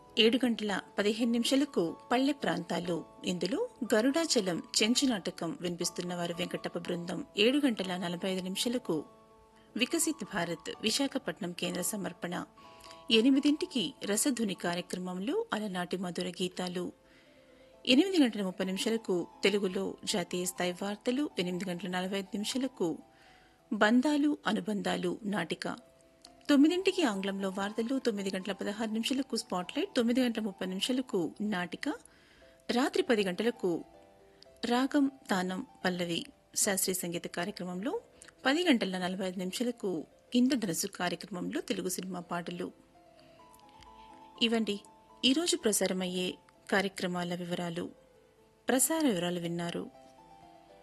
ఏడు గంటల పదిహేను నిమిషాలకు పల్లె ప్రాంతాలు ఇందులో గరుడాచలం చెంచు నాటకం వినిపిస్తున్న వారు వెంకటప్ప బృందం ఏడు గంటల నలభై ఐదు నిమిషాలకు వికసిత్ భారత్ విశాఖపట్నం కేంద్ర సమర్పణ ఎనిమిదింటికి రసధుని కార్యక్రమంలో అలనాటి మధుర గీతాలు ఎనిమిది గంటల ముప్పై నిమిషాలకు తెలుగులో జాతీయ స్థాయి వార్తలు ఎనిమిది గంటల నలభై ఐదు నిమిషాలకు బంధాలు అనుబంధాలు నాటిక తొమ్మిదింటికి ఆంగ్లంలో వార్తలు తొమ్మిది గంటల పదహారు నిమిషాలకు స్పాట్లైట్ తొమ్మిది గంటల ముప్పై నిమిషాలకు నాటిక రాత్రి పది గంటలకు రాగం తానం పల్లవి శాస్త్రీయ సంగీత కార్యక్రమంలో పది గంటల నలభై ఐదు నిమిషాలకు ఇంద్రధనస్సు కార్యక్రమంలో తెలుగు సినిమా పాటలు ఇవండి ఈరోజు ప్రసారమయ్యే కార్యక్రమాల వివరాలు ప్రసార వివరాలు విన్నారు